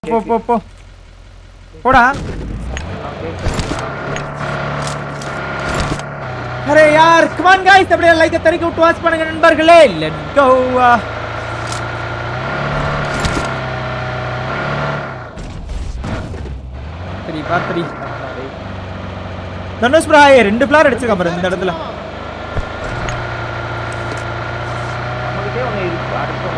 போ போ போ போடா அரே யார் கமான் गाइस அப்படியே லைக் தரிக்க விட்டு வாட்ச் பண்ணுங்க நண்பர்களே லெட் கோ சரி பாத்திரி தனுஷ் பிராய் ரெண்டு ஃபிளார் அடிச்சிருக்கா பாரு இந்த இடத்துல நம்மகிட்டே ஒண்ணு இருக்கு அடுத்தோம்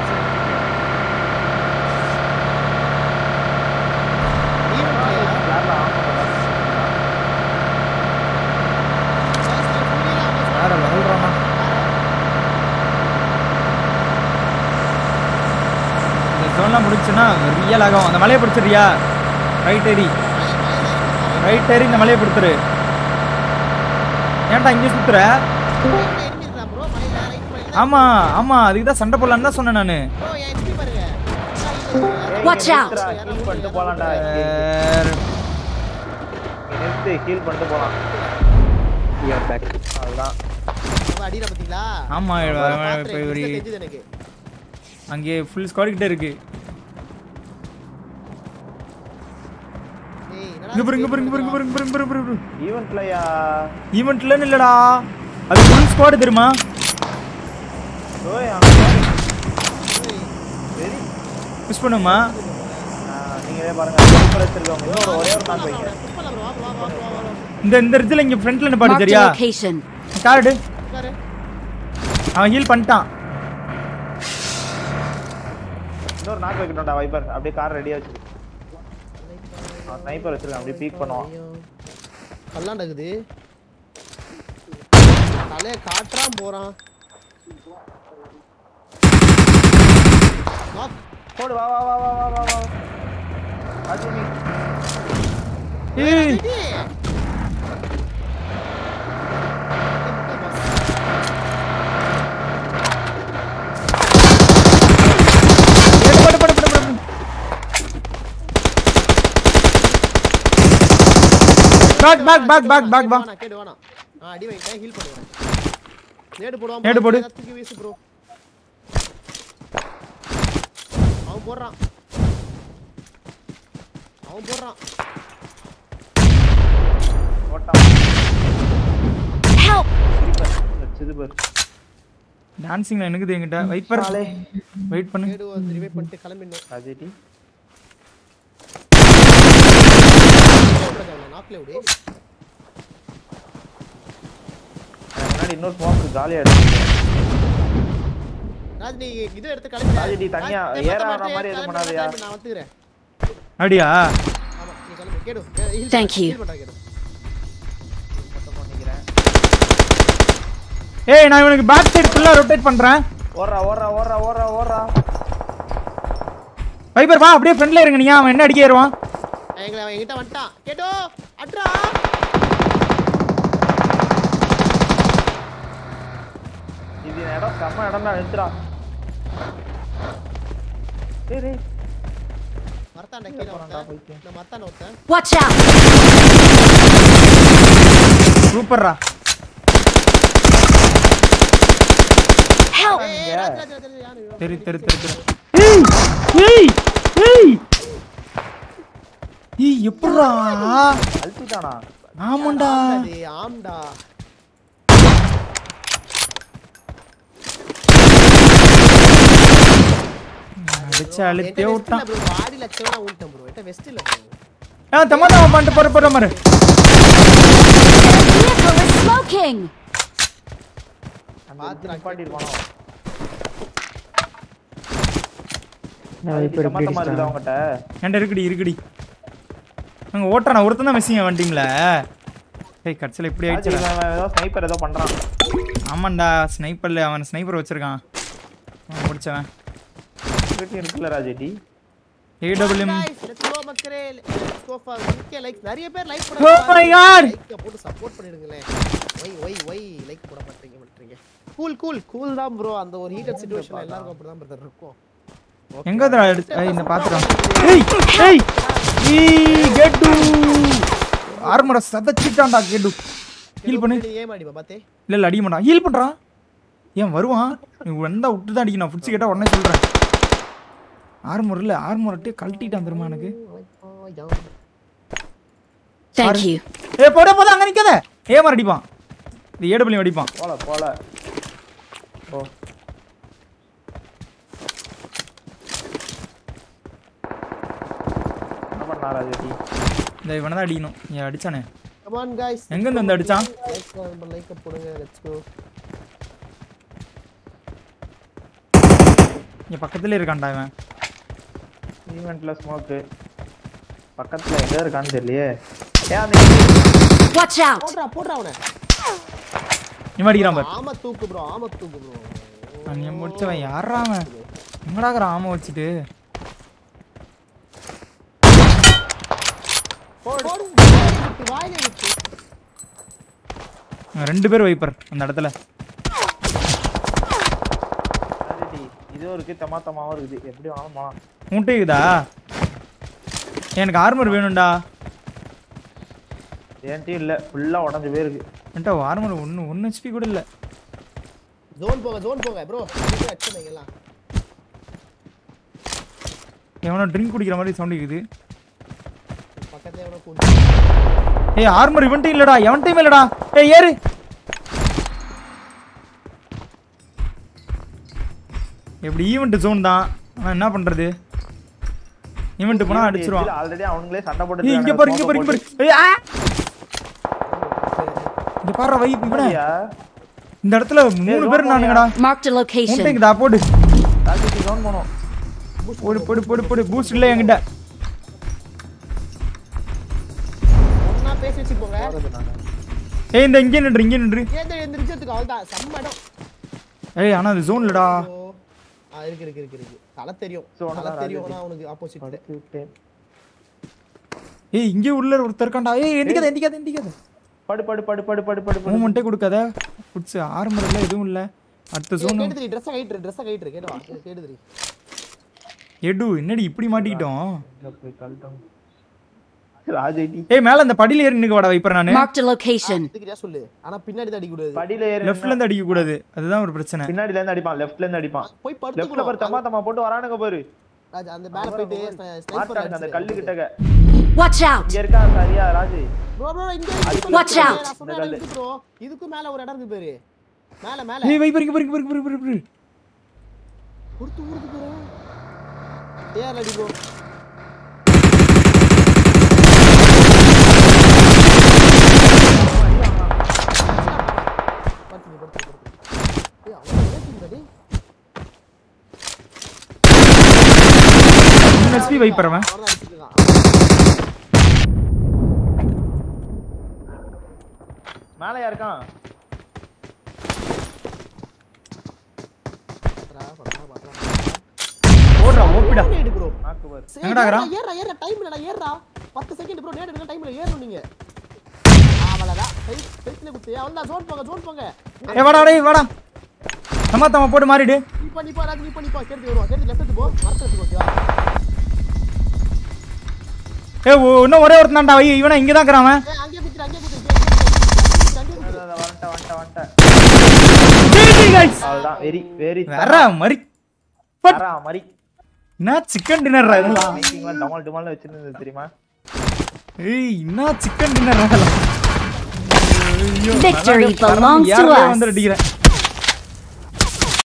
வேற லெவல்றாமா இந்த ஜோன்லாம் முடிச்சுன்னா ரியல் ஆகும் அந்த மலையை பிடிச்சிருக்கியா ரைட் ஏறி ரைட் ஏறி இந்த மலையை பிடிச்சிரு ஏன்டா இங்கே சுத்துற ஆமா ஆமா அதுக்கு தான் சண்டை போடலான்னு தான் சொன்னேன் நானு Watch out! ஹீல் பண்ணிட்டு போலாம்டா இங்க நிறுத்து ஹீல் பண்ணிட்டு போலாம் அதுதான் அடிடா பாத்தீங்களா ஆமா அவரை இவ- இவ- பாத்துறேன், இப்ப இவரு இதுல தெரிஞ்சுது எனக்கு அங்கே ஃபுல் ஸ்குவாட் கிட்ட இருக்கு ஏய், என்னடா இங்க பாரு இங்க இது பாரு இங்க பாரு இங்க பாரு இங்க பாரு, இங்க பாரு, இங்க பாரு ஈவெண்ட்லயா ஈவெண்ட்லன்னு இல்லடா அது ஃபுல் ஸ்குவாட் தெரியுமா ஓய் அங்க பாரு. சரி புஷ் பண்ணுமா ஆ, நீங்களே பாருங்க சூப்பர் வச்சிருக்கவங்க இன்னொரு ஒரே ஒரு நாள் வைங்க push பண்ணலாம் bro. வா, வா, வா, வா, வா, வா. இந்த இந்த இடத்துல இங்க ஃப்ரண்ட்ல நிப்பாடு Marked a சரியா location. கார்டு உட்காரு. அவன் ஹீல் பண்ணிட்டான் இன்னொரு நாக்கு வைக்கணும்டா வைப்பர் அப்படியே கார் ரெடியா வச்சிரு ஸ்னைப்பர் வச்சிருக்கேன் அப்படியே பீக் பண்ணுவான் ஐயோ. கல்லாண்டா இருக்குது தலைய காட்டுறான் போறான் Knock. போடு வா வா வா வா வா வா வா அது நீ ஏய் இது. இந்த boss. படு படு படு படு back back back back back பா வேணாம், கேடு வேணாம். ஆ, அடி வைட்டேன், heal பண்ணுவேன். நேடு போடுவான் நேடு bro. போடு. ஏதாவது தூக்கி வீசு bro. அவன் போடுறான் அவன் போடுறான் போட்டான் Help! வச்சது பாரு டான்சிங்ல எனக்கு என்கிட்ட வைப்பர் வெயிட் பண்ணு நேடு வந்து revive பண்ணிட்டு கிளம்பிடணும் ராஜேட்டி நாக்கில் விடு எனக்கு முன்னாடி இன்னொரு ஸ்மோக் காலியா இருக்கு ராஜ் நீ இது எடுத்து கிளம்பி ராஜ் நீ தனியா ஏற வர மாதிரி எதுவும் பண்ணாதயா? நான் வந்துக்கிறேன் அப்படியா ஆமா நீ கிளம்பு கேடு heal Thank பண்ணு, you. heal பண்றா கேடு மொத்தம் பண்ணிக்கிறேன் ஏய் நான் இவனுக்கு பேக் சைடு ஃபுல்லா ரொட்டேட் பண்றேன் ஓடுறா ஓடுறா ஓடுறா ஓடுறா ஓடுறா வைப்பர் வா அப்படியே ஃப்ரெண்ட்ல இருங்க நீ அவன் என்ன அடிக்க ஏறுவான் எங்களை அவன் என்கிட்ட வந்துட்டான் கேட்டோ அட்ரா இது இடம் செம்ம இடம் தான் நிறுத்துறா சரி மரத்தாண்ட கீழே ஒருத்தன் இந்த மரத்தாண்ட ஒருத்தன் Watch out! சூப்பர்ரா Help! ஏய் ராஜ் ராஜ் ராஜ் ராஜ் யாரு தெரி தெரி தெரி தெரி ஏய் ஏய் ஏய் ஏய் எப்படிடா அழுத்திட்டானா ஆமாண்டா அது ஆம்டா அடிச்சு அழுத்தே விட்டான் ப்ரோ பாடி லட்சம் நான் ஊட்டேன் ப்ரோ எட்ட வெஸ்ட் இல்ல ப்ரோ ஆ தம்மா தான் பண்ணிட்டு போற போற மாதிரி Vehicle is smoking! பாத்துடா நிப்பாட்டிருப்பானோ சம்மந்தமா இருக்குதா அவங்ககிட்ட ஏன்டா இருக்குடி இருக்குடி அங்க ஓட்டுறான் ஒருத்தன் தான் மிஸ்ஸிங் அவன் டீம்ல ஏய் கடைசியில் இப்படி ராஜ் ஆயிடுச்சு இவன் இவன் ஏதோ ஸ்னைப்பர் ஏதோ பண்றான் ஆமாண்டா ஸ்னைப்பர்ல அவன் ஸ்னைப்பர் வச்சிருக்கான் அவன் முடிச்சவன் இங்கிட்டும் இருக்குல்ல ராஜேட்டி ஏடபிள்யூஎம் லெட்ஸ் கோ மக்கரே let's go for 1k likes நிறைய பேர் like Oh my God! Like போட்டு சப்போர்ட் பண்ணிடுங்களேன் ஒய் ஒய் ஒய் லைக் போட மாட்டீங்க மாட்டீங்க கூல் கூல் கூல் தான் ப்ரோ அந்த ஒரு ஹீட்டட் சிச்சுவேஷன்ல எல்லாருக்கும் அப்படிதான் பிரதர் இருக்கும் எங்க தான் எடுத்து ஏய், இந்த பாத்துறான் ஏய் ஏய் ஏய் கெட்டு ஆர்மர சதச்சிட்டான்டா கெட்டு ஹீல் பண்ணு ஏன் அடிப்பா பாத்தே இல்ல இல்ல அடிக்க மாட்டான் ஹீல் பண்றான் ஏன் வருவான் நீ வந்தா விட்டு தான் அடிக்கணும் ஃபுட்ஸ் கேட்டா உடனே சொல்றேன் ஆர்மர் இல்ல ஆர்மர் அப்படியே கழட்டிட்டான் தெரியுமா எனக்கு Thank you. ஏ போட போத அங்க நிக்காத ஏமர் அடிப்பான் இது ஏடபிள்யூ அடிப்பான் போல போல ஓ என்ன பண்ணா ராஜேட்டி இந்த இவனை தான் அடிக்கணும் நீ அடிச்சானே Come on guys. எங்க இருந்து வந்து அடிச்சான் Like நம்ம like போடுங்க. Let's go. இங்க பக்கத்துல இருக்கான்டா இவன் ஈவெண்ட்ல ஸ்மோக்கு பக்கத்துல எங்க இருக்கான்னு தெரியலையே ஏன் அந்த Watch out! போடுறா போடுறா அவனை. இவன் அடிக்கிறான் பாரு ஆம தூக்கு ப்ரோ ஆம தூக்கு ப்ரோ. நீ முடிச்சவன் யாரா அவன் எங்கடாக்குற ஆம வச்சுட்டு போடு. வாயில விட்டு, வாயில விட்டு. இவன் ரெண்டு பேர் வைப்பர் அந்த இடத்துல ராஜேட்டி இதுவும் இருக்கு தமாத்தமாவும் இருக்குது எப்படி வேணாலும் போலாம் உன்கிட்ட இருக்குதா எனக்கு ஆர்மர் வேணும்டா என்கிட்டயும் இல்ல ஃபுல்லா உடஞ்சு போயிருக்கு என்கிட்ட ஆர்மர் ஒன்று ஒன்று ஹெச்பி கூட இல்லை ஜோன் போங்க ஜோன் போங்க ப்ரோ அடிச்சுங்க எல்லாம் எவனோ ட்ரிங்க் குடிக்கிற மாதிரி சவுண்ட் இருக்குது பக்கத்துல எவனோ கூட்டு ஏய் ஆர்மர் இவன்ட்டையும் இல்லடா எவன்ட்டையும் இல்லடா ஏய் ஏறு எப்படி ஈவெண்ட் ஜோன் தான் ஆனா என்ன பண்றது ஈவெண்ட் போனா அடிச்சிருவான் ஆல்ரெடி அவனுங்களே சண்டை போட்டு ஏய் இங்க பாரு இங்க பாரு இங்க பாரு ஏய் ஆ! இங்க பாரு வை இவனே இந்த இடத்துல மூணு பேர் நானுங்கடா Marked a location. முட்டைக்குதா போடு ராஜேட்டி கவுன் போனோம் போடு போடு போடு போடு பூஸ்ட் இல்லை என்கிட்ட ஒண்ணா பேசி வச்சு போங்க ஏய் இந்த இங்கே நின்று இங்கே நின்று ஏந்த எந்திரிச்சதுக்கு அவ்வளவுதான் செம்ம இடம் ஏய் ஆனா அது ஜோன் இல்லடா ஓ. ஆ இருக்கு இருக்கு இருக்கு இருக்கு தலை தெரியும் Zone தலை தான் தெரியும் ராஜேஷ். ஆனா அவனுக்கு ஆப்போசிட் படுத்து விட்டேன் ஏய் இங்கே உள்ள ஒருத்தர் இருக்கான்டா ஏய் எந்திக்காத எந்திக்காத எந்திக்காத படு படு படு படு படு படு படு மூமெண்ட்டே கொடுக்காத ஃபுட்ஸ் ஆர்மர் இல்லை எதுவும் இல்லை அடுத்த ஜோன் கேட்டுதுரி ட்ரெஸ் கைட்டு ட்ரெஸ் கைட்டு கேடுவா கேட்டுதுரி எடு என்னடி இப்படி மாட்டிக்கிட்டோம் இங்க போய் கழட்டும் ராஜேட்டி ஏய் மேல அந்த படியில ஏறி நிக்க வாடா வைப்பறேன் நானு Marked a location. இதுக்கிட்டே சொல்லு ஆனா பின்னாடி தான் அடிக்க கூடாது படியில ஏறி லெஃப்ட்ல இருந்து அடிக்க கூடாது அதுதான் ஒரு பிரச்சனை பின்னாடில இருந்து அடிப்பான் லெஃப்ட்ல இருந்து அடிப்பான் போய் லெஃப்ட்ல பாரு தம்மா படுத்துக்கணும் தம்மா போட்டு வரானுங்க பாரு ராஜ் அந்த மேல போயிட்டு ஸ்னைப்பர் மாட்டானுங்க அந்த கல்லு கிட்டக்க Watch out! இங்க இருக்கா சரியா ராஜு ப்ரோ ப்ரோ இங்க Watch out. நான் சொன்ன இடம் இருக்கு ப்ரோ இதுக்கு மேல ஒரு இடம் இருக்கு பாரு மேல மேல ஏய் வைப்பர் இங்க பாரு இங்க பாரு, இங்க பாரு, இங்க பாரு, இங்க பாரு. கொடுத்து ஊருக்கு ப்ரோ ஏர் அடி ப்ரோ படுத்துங்க படுத்துங்க படுத்துங்க ஏய் அவன் ஏத்திங்க டேய் மூணு எஸ்பி வைப்பர் அவன் அவன் தான் அடிச்சிருக்கான் மேலயா இருக்கான் பண்றா பண்றா பண்றா ஓடுறா ஓப்பிடா நேடு ப்ரோ நாக்கு பாரு எங்கடா இருக்கிறான்? ஏறா ஏறா டைம் இல்லடா ஏறா 10 செகண்ட் ப்ரோ நேடு எடுக்க டைம் இல்ல ஏறணும் நீங்க அவ்வளவுதான் ஹெல்த் ஹெல்த்ல குத்து அவன்தான் ஜோன் போங்க ஜோன் போங்க ஏய் வாடா டேய் வாடா தம்மா தம்மா போட்டு மாறிடு நீ பா நீ பா ராஜ் நீ பா நீ பா கேட்டு வருவா கேட்டு லெஃப்ட் எடுத்து போ மரத்துல எடுத்து ஓகேவா ஏய் ஓ, இன்னும் ஒரே ஒருத்தன்டா வை இவனா இங்க தான் இருக்கிறான் அவன் ஏய் அங்கே குத்து அங்கே குத்து இங்கே குத்து அங்கே குத்து அதான், அதான், வந்துட்டேன் வந்துட்டேன் வந்துட்டேன் GG guys. அவ்வளவுதான் வெரி வெரி வேற மாதிரி தரா மாதிரி என்ன சிக்கன் டின்னர்ரா இதெல்லாம் மீட்டிங்ல டமால் டமால் வச்சிருந்தது தெரியுமா ஏய் என்ன சிக்கன் டின்னர் இதெல்லாம் ஐயோ, Victory நல்லா belongs to யாருமே us. வந்து அடிக்கிறேன்